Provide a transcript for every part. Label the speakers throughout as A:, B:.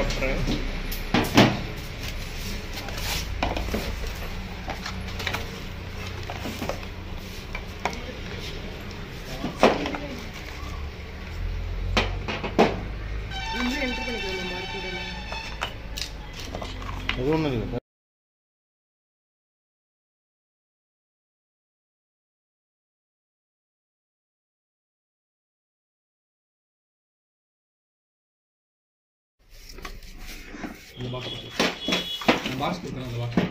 A: Adapter
B: இங்கே enter பண்ணிக்கலாம் market
C: அது ஒன்றும் இல்லை
D: இந்த பாக்ஸ் இந்த பாக்ஸ் கொடுக்குறேன் அந்த பாக்ஸ்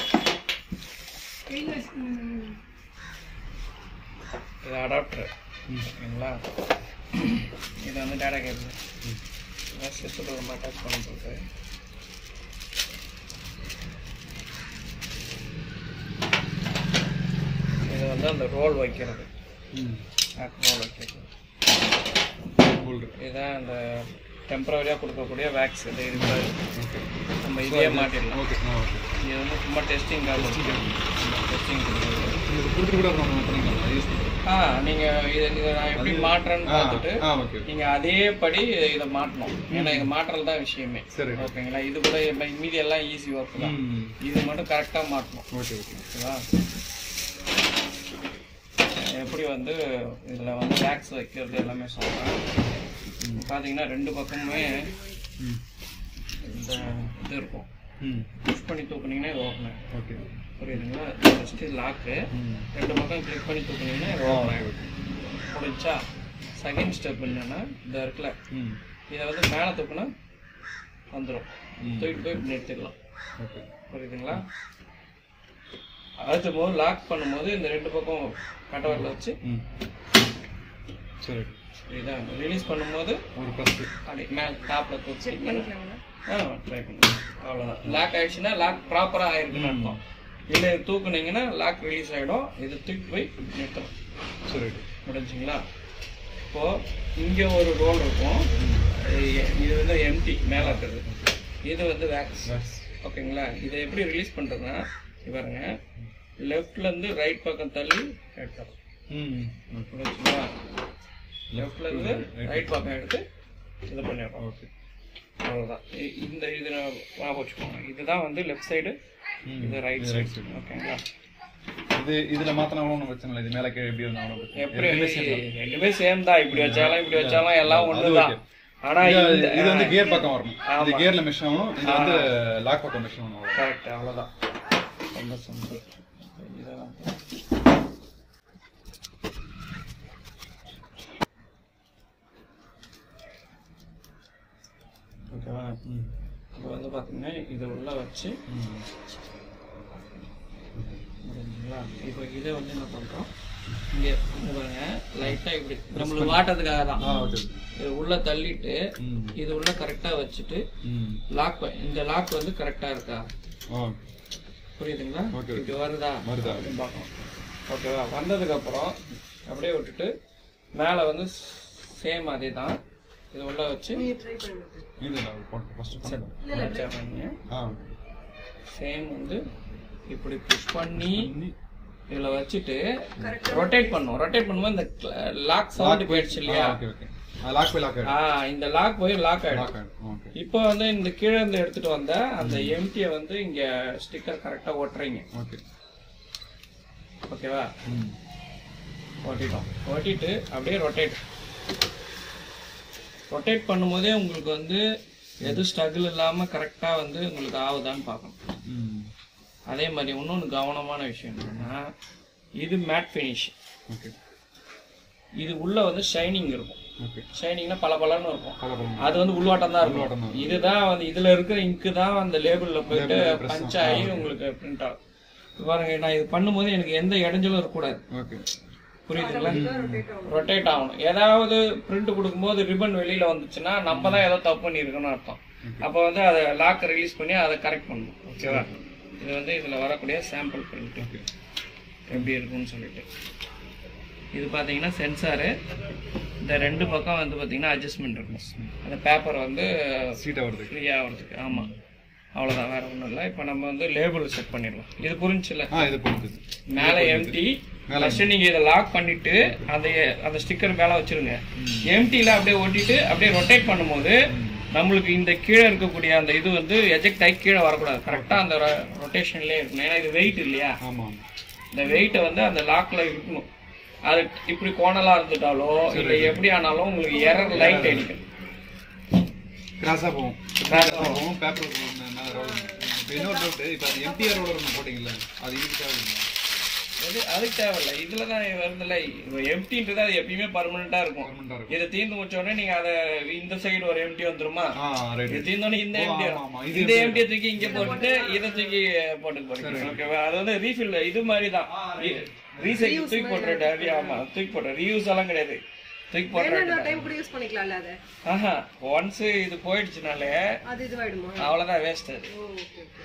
A: இது அடாப்டர் ஓகேங்களா இது வந்து டேட்டா கேபிள் சிஸ்டத்தில் ரொம்ப அட்டாச் பண்ணிட்டு இது வந்து அந்த ரோல் வைக்கிறது
D: ம்
A: ரோல் வைக்கிறது
D: ஹோல்டு
A: இதுதான் அந்த டெம்பரவரியாக கொடுக்கக்கூடிய வேக்ஸ் இது இருக்காது
D: ஓகே
A: நம்ம இதே மாட்டிடலாம்
D: ஓகே ஆ ஓகே
A: இது வந்து சும்மா டெஸ்டிங்காக டெஸ்டிங் கொடுக்குறது
D: இது கொடுத்துட்டு கூட நம்ம பண்ணிக்கலாம் யூஸ் பண்ணுறோம்
A: ஆ நீங்கள் இதை இதை நான் எப்படி மாட்டுறேன்னு
D: ஆ
A: பார்த்துட்டு
D: ஆ ஓகே
A: நீங்கள் அதேபடி இதை மாட்டணும் ஏன்னா இது மாட்டுறது தான் விஷயமே
D: சரி
A: ஓகேங்களா இது கூட இப்ப மீதி எல்லாம் ஈஸி ஒர்க் தான்
D: ம்
A: இது மட்டும் கரெக்டாக மாட்டணும்
D: ஓகே ஓகே
A: ஓகேவா எப்படி வந்து இதில் வந்து வேக்ஸ் வைக்கிறது எல்லாமே சொல்கிறேன் பார்த்தீங்கன்னா ரெண்டு பக்கமுமே
D: ம்
A: இந்த இது இருக்கும்
D: ம்
A: புஷ் பண்ணி தூக்குனீங்கன்னா இது ஓப்பன் ஆகும்
D: ஓகே
A: புரியுதுங்களா ஃபஸ்ட்டு லாக்கு
D: ம்
A: ரெண்டு பக்கம் கிளிக் பண்ணி தூக்குனீங்கன்னா இது
D: ஆ
A: ஓப்பன்
D: ஓகே
A: ஆகும்
D: ஓகே
A: முடிஞ்சா செகண்ட் ஸ்டெப் என்னன்னா இந்த இருக்குல்ல
D: ம்
A: இதை வந்து மேலே தூக்குனா வந்துடும்
D: ம்
A: தூக்கிட்டு போய் இப்படி எடுத்துக்கலாம்
D: ஓகே
A: புரியுதுங்களா அடுத்த போது லாக் பண்ணும்போது இந்த ரெண்டு பக்கம் கட்டவரில் வச்சு
D: ம் சரி
A: இதான் ரிலீஸ் பண்ணும்போது
D: ஒரு ஃபஸ்ட்டு
A: அப்படி மேலே டாப்பில் தூக்கி
B: பண்ணிக்கலாங்களா
A: ஆ ட்ரை பண்ணுங்க அவ்வளோதான் லாக் ஆயிடுச்சுன்னா லாக் ப்ராப்பராக ஆயிருக்குன்னு அர்த்தம் இல்லை இது தூக்குனீங்கன்னா லாக் ரிலீஸ் ஆகிடும் இதை தூக்கி போய் நிறுத்தணும்
D: சரி
A: முடிஞ்சுங்களா இப்போ இங்கே ஒரு ரோல் இருக்கும் இது- இது வந்து எம்டி மேலே இருக்கிறது இது வந்து வேக்ஸ்
D: வேக்ஸ்
A: ஓகேங்களா இதை எப்படி ரிலீஸ் பண்ணுறதுன்னா பாருங்க லெஃப்ட்லேருந்து ரைட் பக்கம் தள்ளி எடுத்துறோம்
D: ம் ஓகே
A: புரிஞ்சுங்களா லெஃப்ட்லேருந்து ரைட் பக்கம் எடுத்து இது பண்ணிடுறோம்
D: ஓகே
A: அவ்வளோதான் இ- இந்த இது நான் ஞாபகம் வச்சுக்கோங்க இதுதான் வந்து லெஃப்ட் சைடு
D: ம்
A: இது ரைட்
D: இது right
A: சைடு
D: side.
A: ஓகேங்களா
D: இது இதுல மாத்தினா ஒன்றும் பிரச்சனை இல்லை இது மேலே கீழே எப்படி இருந்தாலும் பிரச்சனை இல்லை.
A: எப்படி
D: ரெண்டுமே same தான்.
A: ரெண்டுமே சேம் தான் இப்படி வச்சாலும் இப்படி வச்சாலும் எல்லாம் ஒன்று தான்
D: okay.
A: ஆனா
D: இது-
A: இந்த
D: இது வந்து கியர் பக்கம் வரணும் இது
A: ஆமா.
D: கியர்ல மெஷ் ஆகணும் இது வந்து லாக் பக்கம் மெஷ் ஆகணும் அவ்வளவுதான்.
A: கரெக்ட் அவ்வளோதான் ரொம்ப சிம்பிள் இதெல்லாம் ஓகேவா
D: ம்
A: இப்போ வந்து பார்த்தீங்கன்னா இதை உள்ள வச்சு
D: ம்
A: முடிஞ்சுங்களா இப்போ இதை வந்து என்ன பண்ணுறோம் இங்கே இங்க பாருங்க லைட்டாக இப்படி நம்மளுக்கு வாட்டத்துக்காக தான்
D: ஆ ஓகே
A: இது உள்ள தள்ளிட்டு
D: ம்
A: இது உள்ள கரெக்டாக வச்சுட்டு
D: ம்
A: லாக் இந்த லாக் வந்து கரெக்டாக இருக்கா
D: ஆ
A: புரியுதுங்களா
D: Okay, okay.
A: இப்படி வருதா
D: வருதா?
A: அப்படின்னு பார்க்கணும் ஓகேவா வந்ததுக்கப்புறம் அப்படியே விட்டுட்டு மேலே வந்து சேம் அதே தான் இது உள்ள வச்சு
B: நீங்கள் ட்ரை பண்ணுங்க
D: இது நான் போட்டேன் ஃபர்ஸ்ட் பண்ணுறேன்
A: வச்சிடுறீங்க
D: ஆ
A: சேம் வந்து இப்படி புஷ் பண்ணி
D: பண்ணி
A: இதில் வச்சுட்டு ரொட்டேட் பண்ணும் ரொட்டேட் பண்ணும்போது இந்த லாக் சவுண்ட் போயிடுச்சு இல்லையா
D: ஓகே ஓகே லாக் போய் லாக்
A: ஆ இந்த லாக் போய் லாக் ஆயிடும்
D: லாக் ஆகிடும் ஓகே
A: இப்போ வந்து இந்த கீழே இருந்து எடுத்துட்டு வந்த அந்த எம்டியை வந்து இங்க ஸ்டிக்கர் கரெக்டா ஒட்டுறீங்க
D: ஓகே
A: ஓகேவா
D: ம்
A: ஒட்டிட்டோம் ஒட்டிட்டு அப்படியே ரொட்டேட் ரொட்டேட் பண்ணும்போதே உங்களுக்கு வந்து எது ஸ்ட்ரகிள் இல்லாம கரெக்டா வந்து உங்களுக்கு ஆகுதான்னு பார்க்கணும்
D: ம்
A: அதே மாதிரி இன்னொன்று கவனமான விஷயம் என்னன்னா இது மேட் ஃபினிஷ்
D: ஓகே
A: இது உள்ள வந்து ஷைனிங் இருக்கும்
D: ஓகே
A: ஷைனிங்னா பல பலன்னு இருக்கும்
D: கலர் பண்ணு
A: அது வந்து உள்வாட்டம் தான்
D: உள்வாட்டம்
A: இருக்கும்
D: தான்.
A: இதுதான் வந்து இதுல இருக்கிற இங்கு தான் அந்த லேபிள்ல போயிட்டு
D: Label press
A: பஞ்ச்
D: ஆகும்.
A: ஆகி உங்களுக்கு பிரிண்ட் ஆகும் இப்ப பாருங்க நான் இது பண்ணும்போது எனக்கு எந்த இடைஞ்சலும் இருக்கக்கூடாது
D: ஓகே
A: புரியுதுங்களா
B: ரொட்டேட் ஆகும்
A: ரொட்டேட் ஆகணும் ஏதாவது பிரிண்ட் கொடுக்கும்போது ரிப்பன் வெளியில வந்துச்சுன்னா நம்ம தான் ஏதோ தப்பு பண்ணியிருக்கோம்னு அர்த்தம் அப்போ வந்து அதை லாக் ரிலீஸ் பண்ணி அதை கரெக்ட் பண்ணணும் ஓகேவா இது வந்து இதுல வரக்கூடிய சாம்பிள் பிரிண்ட்
D: ஓகே
A: எப்படி இருக்கும்னு சொல்லிட்டு இது பார்த்தீங்கன்னா சென்சாரு இந்த ரெண்டு பக்கம் வந்து பார்த்தீங்கன்னா அட்ஜஸ்ட்மெண்ட் இருக்கும் அந்த பேப்பர் வந்து
D: சீட்டாக வருது
A: ஃப்ரீ ஆகிறதுக்கு ஆமாம் அவ்வளோதான் வேற ஒன்றும் இல்லை இப்போ நம்ம வந்து லேபிள் செட் பண்ணிடலாம் இது புரிஞ்சுல
D: ஆ இது பொறுத்தது
A: மேலே எம்டி ஃபர்ஸ்ட் நீங்கள் இதை லாக் பண்ணிட்டு அந்த அந்த ஸ்டிக்கர் மேலே வச்சிருங்க எம்டியில் அப்படியே ஒட்டிட்டு அப்படியே ரொட்டேட் பண்ணும்போது நம்மளுக்கு இந்த கீழே இருக்கக்கூடிய அந்த இது வந்து எஜெக்ட் ஆகி கீழே வரக்கூடாது கரெக்டாக அந்த ரொட்டேஷன்லேயே இருக்கணும் ஏன்னா இது வெயிட் இல்லையா
D: ஆமா
A: இந்த வெயிட்டை வந்து அந்த லாக்ல இருக்கணும் அது இப்படி கோணலா இருந்துட்டாலோ இல்லை எப்படி ஆனாலும் உங்களுக்கு எரர் லைட் அடிக்கும்
D: கிராஸா போகும்
A: Cross ஆ
D: போகும் பேப்பர் மேல roll இப்போ இன்னொரு டவுட் இப்போ அது எம்டிஆர் ரோலர் ஒன்று போட்டிங்கல்ல அது இதுக்கு தேவையில்லை
A: அது அதுக்கு தேவையில்ல இதுல தான் வருதுல்ல எம்டின்றது அது எப்பயுமே பர்மனெண்டா இருக்கும்
D: பர்மனெண்டா இருக்கும்
A: இதை தீர்ந்து முடிச்ச உடனே நீங்க அதை இந்த சைடு ஒரு எம்டி வந்துருமா
D: ஆ ரைட்
A: இது தீர்ந்தோடனே இந்த
D: ஓ,
A: எம்டி
D: ஆமா, ஆமா. இது
A: இந்த எம்டியை தூக்கி இங்க போட்டுட்டு இதை தூக்கி போட்டு போறீங்க ஓகேவா அது வந்து ரீஃபில் இது மாதிரி தான் ரீசைக்கிள் தூக்கி போட்டுறது ஆமா தூக்கி போட்டு ரீயூஸ் எல்லாம் கிடையாது தூக்கி போட்டுறது
B: இன்னொரு டைம் கூட யூஸ் பண்ணிக்கலாம்ல அதை
A: ஆஹா ஒன்ஸ் இது போயிடுச்சுனாலே
B: அது இதுவாயிடுமா
A: அவ்வளவுதான் வேஸ்ட் அது
B: ஓ ஓகே ஓகே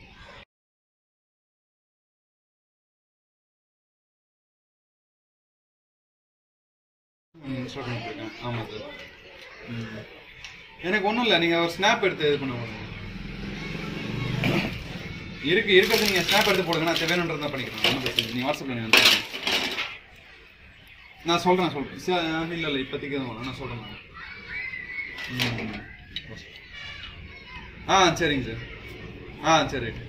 D: இன்ஸ்டால் பண்ணிருக்கேன் ஆமா சார் ம். எனக்கு ஒண்ணும் இல்ல நீங்க ஒரு ஸ்னாப் எடுத்து இது பண்ண போடுங்க இருக்கு இருக்கிறது நீங்க ஸ்னாப் எடுத்து போடுங்க நான் வேணுன்றதா பண்ணிக்கிறேன் ஒண்ணும் பிரச்சனை இல்லை. நீங்க வாட்ஸ்அப்ல நீங்க அனுப்புங்க. நான் சொல்றேன் சொல்றேன் சரி, ஆ, இல்ல இல்ல இப்போதைக்கு எதுவும் வேணாம். நான் சொல்றேன் நான். ம். ஆ சரிங்க சார் ஆ சரி ரைட்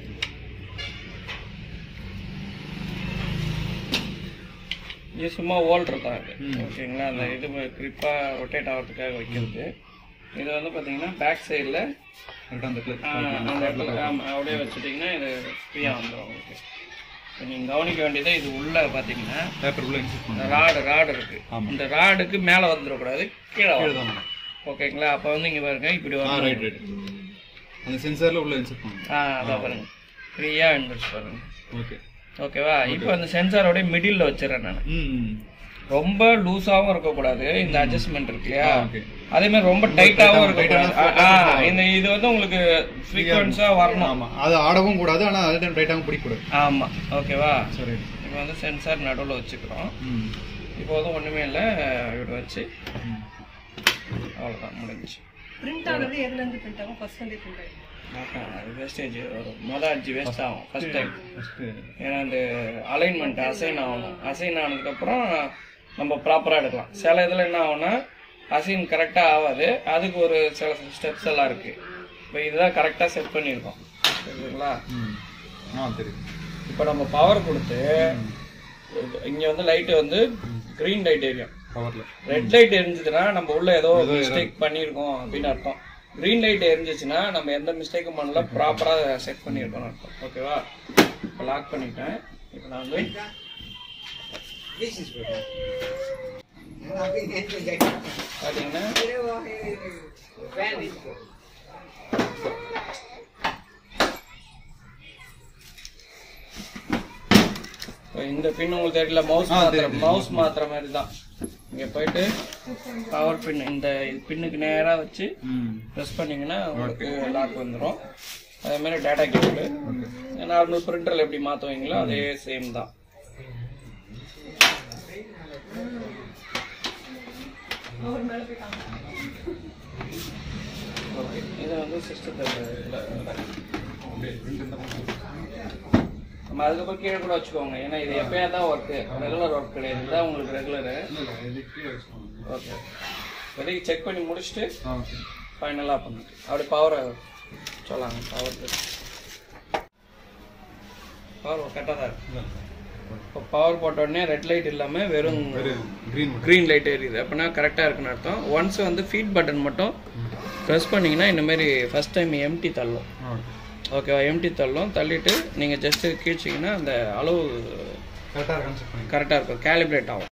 A: இது சும்மா ஓல்டர் தான் இது
D: ம்.
A: ஓகேங்களா அந்த இது கிரிப்பா ரொட்டேட் ஆகிறதுக்காக வைக்கிறது இது வந்து பாத்தீங்கன்னா பேக் சைடில்
D: கரெக்டாக அந்த கிளிக்
A: அந்த இடத்துல ஆமா, அப்படியே வச்சுட்டிங்கன்னா இது ஃப்ரீயாக வந்துடும் உங்களுக்கு இப்போ நீங்கள் கவனிக்க வேண்டியது இது உள்ள பார்த்தீங்கன்னா
D: பேப்பர் உள்ள இன்செர்ட் பண்ணுங்க
A: ராடு ராடு இருக்கு
D: ஆமா.
A: இந்த ராடுக்கு மேலே வந்துடக்கூடாது கீழே
D: கீழே
A: வரும்
D: தான் வேணும்.
A: ஓகேங்களா அப்போ வந்து இங்கே பாருங்க இப்படி
D: ஆ
A: வரும்
D: ரைட் ரைட் அந்த சென்சார்ல உள்ள இன்செர்ட் பண்ணுங்க
A: ஆ அதான் பாருங்க ஃப்ரீயாக இருந்துச்சு பாருங்க
D: ஓகே
A: ஓகேவா இப்போ அந்த சென்சாரோட மிடில் வச்சிடறேன் நான்
D: ம்
A: ரொம்ப லூஸாவும் இருக்கக்கூடாது இந்த அட்ஜஸ்ட்மெண்ட் இருக்கு இல்லையா
D: ஓகே
A: அதே மாதிரி ரொம்ப டைட்டாவும் இருக்கக்கூடாது
D: tight
A: ஆ, ஆ, இந்த இது வந்து உங்களுக்கு ஃப்ரீக்வன்ஸா வரணும்
D: ஆமா அது ஆடவும் கூடாது ஆனா அதே டைம் டைட்டாகவும் பிடிக்கூடாது
A: ஆமா ஓகேவா
D: சரி
A: இப்போ வந்து சென்சார் நடுவில் வச்சுக்கிறோம்
D: ம்
A: இப்போ வந்து ஒண்ணுமே இல்லை இப்படி வச்சு
D: ம்.
A: அவ்வளோதான் முடிஞ்சுச்சு
B: பிரிண்ட் ஆகுறது எதுல இருந்து பிரிண்ட் ஆகும் ஃபர்ஸ்ட் வந்து பிரிண்ட் ஆகும்
A: அது வேஸ்டேஜ் வரும் மொதல் அஞ்சு வேஸ்ட் ஆகும் ஃபர்ஸ்ட் டைம்
D: First,
A: ஏன்னா அந்த அலைன்மெண்ட் அசைன் ஆகணும் அசைன் ஆனதுக்கப்புறம் நம்ம ப்ராப்பராக எடுக்கலாம் சில இதில் என்ன ஆகும்னா அசைன் கரெக்டாக ஆகாது அதுக்கு ஒரு சில ஸ்டெப்ஸ் எல்லாம் இருக்குது இப்போ இதுதான் கரெக்டாக செட் பண்ணியிருக்கோம் சரிங்களா
D: ம் ஆ தெரியும்
A: இப்போ நம்ம பவர் கொடுத்து இங்கே வந்து லைட்டு வந்து க்ரீன் லைட் எரியும்
D: பவர்ல
A: ரெட் லைட் எரிஞ்சதுன்னா நம்ம உள்ள ஏதோ மிஸ்டேக் பண்ணியிருக்கோம் அப்படின்னு அர்த்தம் க்ரீன் லைட் எரிஞ்சிச்சுன்னா நம்ம எந்த மிஸ்டேக்கும் பண்ணல ப்ராப்பராக செட் பண்ணியிருக்கோம்னு அர்த்தம் ஓகேவா இப்போ லாக் பண்ணிட்டேன் இப்போ நான் வந்து பார்த்தீங்கன்னா இப்போ இந்த பின் உங்களுக்கு தெரியல மவுஸ்
D: ஆ,
A: மாத்திர
D: தெரியும்.
A: மவுஸ் மாத்திர மாதிரி தான் இங்கே போயிட்டு பவர் பின் இந்த பின்னுக்கு நேராக வச்சு
D: ம்
A: ப்ரெஸ் பண்ணீங்கன்னா உங்களுக்கு லாக் வந்துடும் அதே மாதிரி டேட்டா கேபிள் நார்மல் பிரிண்டரில் எப்படி மாற்றுவீங்களோ அதே சேம் தான் ஓகே இது வந்து சிஸ்டத்தில் நம்ம அதுக்கப்புறம் கீழே கூட வச்சுக்கோங்க ஏன்னா இது எப்பயா தான் ஒர்க்கு ரெகுலர் ஒர்க் கிடையாது இதுதான் உங்களுக்கு ரெகுலரு ஓகே இப்போதைக்கு செக் பண்ணி முடிச்சுட்டு
D: ஆ ஓகே
A: ஃபைனலாக பண்ணுங்க அப்படி பவரை சொல்லாங்க பவர் பவர் கரெக்டாக தான் இருக்கு இப்போ பவர் போட்ட உடனே ரெட் லைட் இல்லாமல் வெறும்
D: கிரீன்
A: க்ரீன் லைட் எரியுது அப்படின்னா கரெக்டாக இருக்குன்னு அர்த்தம் ஒன்ஸ் வந்து ஃபீட் பட்டன் மட்டும் ப்ரெஸ் பண்ணிங்கன்னா இந்த மாதிரி ஃபஸ்ட் டைம் எம்டி தள்ளும்
D: ஓகே
A: ஓகேவா எம்டி தள்ளும் தள்ளிட்டு நீங்கள் ஜஸ்ட்டு கீழ்ச்சிங்கன்னா அந்த அளவு
D: கரெக்டாக இருக்கான்னு செக் பண்ணி
A: கரெக்டாக இருக்கும் கேலிப்ரேட் ஆகும்